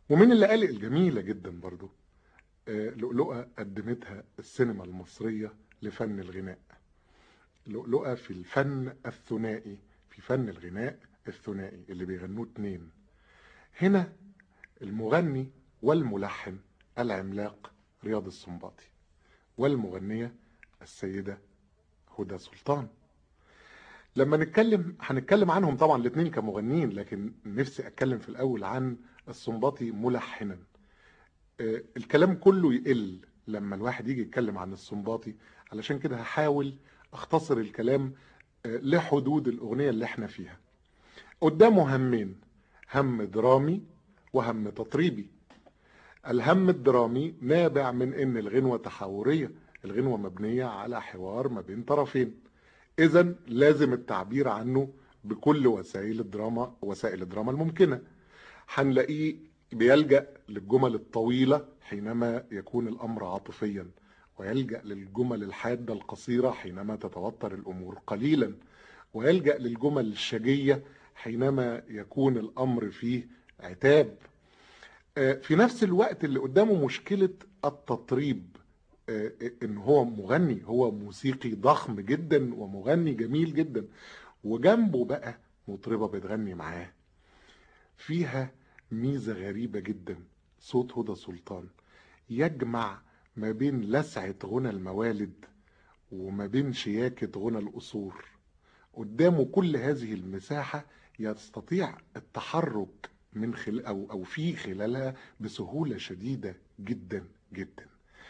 ومن اللقالق الجميلة جدا برضو آه، لؤلؤة قدمتها السينما المصرية لفن الغناء لؤلؤة في الفن الثنائي في فن الغناء الثنائي اللي بيغنوه اتنين هنا المغني والملحن العملاق رياض السنباطي والمغنية السيدة هدى سلطان لما نتكلم هنتكلم عنهم طبعا الاثنين كمغنيين لكن نفسي اتكلم في الاول عن السنباطي ملحنا آه، الكلام كله يقل لما الواحد يجي يتكلم عن السنباطي علشان كده هحاول اختصر الكلام آه، لحدود الاغنية اللي احنا فيها قدامه همين هم درامي وهم تطريبي الهم الدرامي نابع من ان الغنوة تحاورية الغنوة مبنية على حوار ما بين طرفين اذا لازم التعبير عنه بكل وسائل الدراما وسائل الدراما الممكنة هنلاقيه بيلجأ للجمل الطويلة حينما يكون الامر عاطفيا ويلجأ للجمل الحادة القصيرة حينما تتوتر الامور قليلا ويلجأ للجمل الشجية حينما يكون الامر فيه عتاب آه، في نفس الوقت اللي قدامه مشكلة التطريب آه، ان هو مغني هو موسيقي ضخم جدا ومغني جميل جدا وجنبه بقى مطربة بتغني معاه فيها ميزة غريبة جدا صوت هدى سلطان يجمع ما بين لسعة غنى الموالد وما بين شياكة غنى الأصول قدامه كل هذه المساحة يستطيع التحرك من خل أو أو في خلالها بسهولة شديدة جدا جدا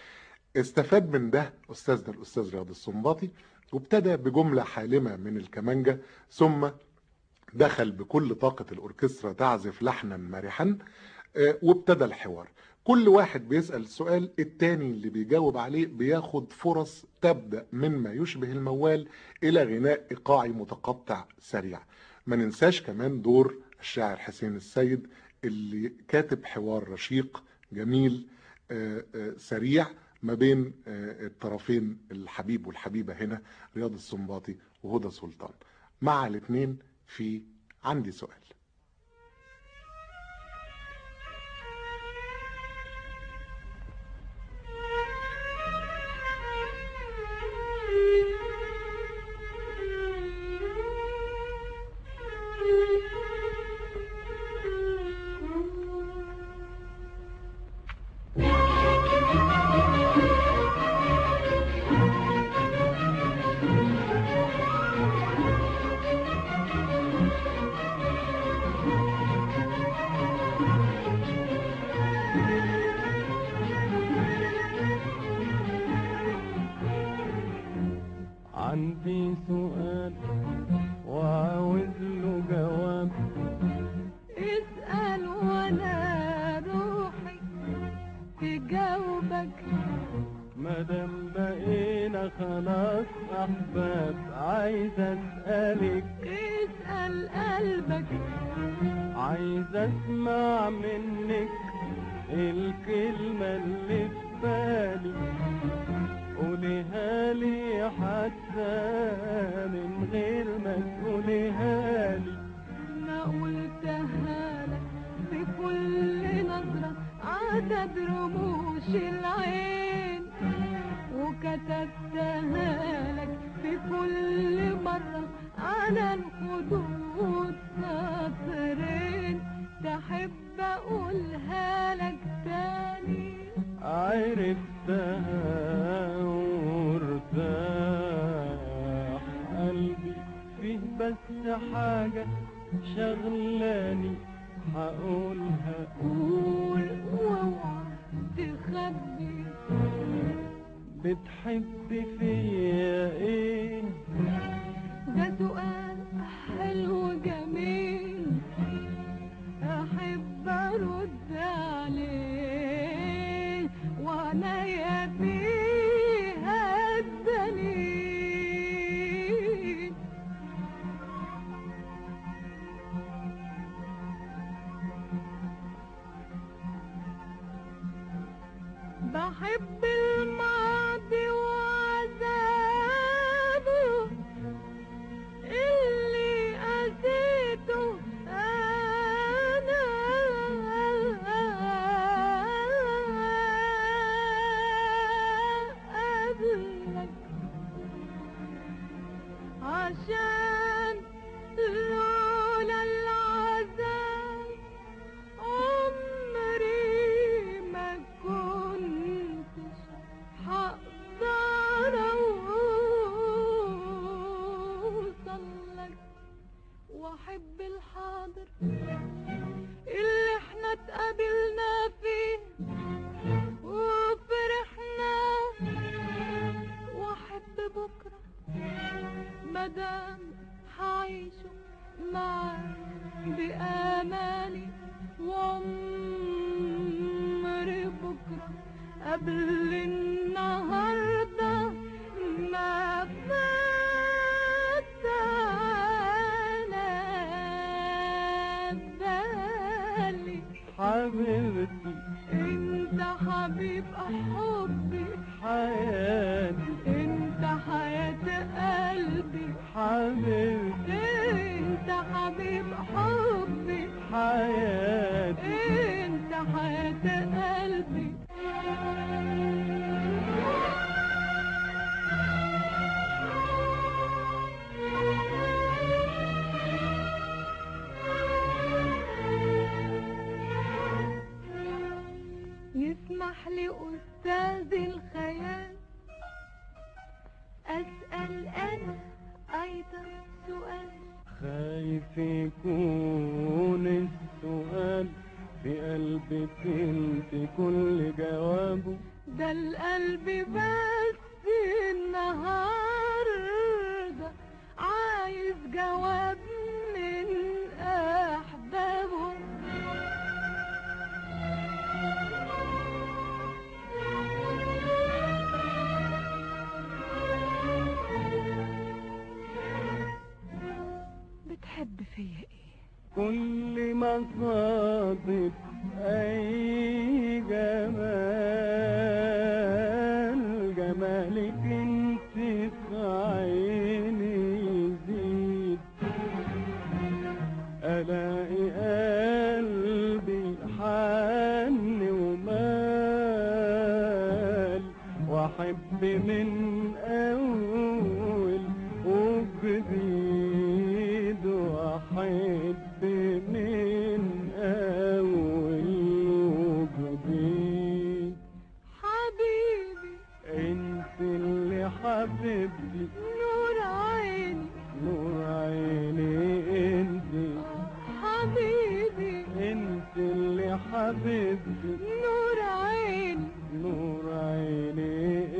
استفاد من ده أستاذنا الأستاذ رياض السنباطي وابتدى بجملة حالمة من الكمانجة ثم دخل بكل طاقة الأوركسترا تعزف لحنا مرحا آه، وابتدى الحوار كل واحد بيسأل سؤال التاني اللي بيجاوب عليه بياخد فرص تبدأ مما يشبه الموال إلى غناء إيقاعي متقطع سريع ما ننساش كمان دور الشاعر حسين السيد اللي كاتب حوار رشيق جميل آه، آه، سريع ما بين آه، الطرفين الحبيب والحبيبة هنا رياض السنباطي وهدى سلطان مع الاثنين في عندي سؤال عندي سؤال وعاوز له جواب اسأل وانا روحي تجاوبك مادام بقينا خلاص احباب عايز اسالك اسأل قلبك عايز اسمع منك الكلمة اللي في بالي قوليها لي حتى من غير ما تقوليها لي ما قلتها لك في كل نظرة عدد رموش العين وكتبتها لك في كل مرة على الخدود سطرين تحب اقولها لك تاني عرفتها وارتاح قلبي فيه بس حاجة شغلاني هقولها قول واوعى تخبي بتحب فيا ايه ده سؤال حلو جميل احب ارد عليه وانا يا فيها الدليل بحب الماضي وعذابه اللي أذيته أنا قبل النهاردة ما فات على بالي حبيبتي انت حبيب حبي حياتي انت حياة قلبي حبيبتي انت حبيب حبي حياتي انت حياة قلبي يسمح لي أستاذ الخيال أسأل أنا أيضا سؤال خايف يكون السؤال في قلبك انت كل جوابه ده القلب بس النهاردة عايز جواب من أحبابه بتحب فيا ايه كل ما صادف اي جمال جمالك انت في عيني يزيد الاقي قلبي حن ومال واحب من اول وجديد واحب من اول وجديد حبيبي انت اللي حبيبتي نور عيني نور عيني انت حبيبي انت اللي حبيبتي نور عيني نور عيني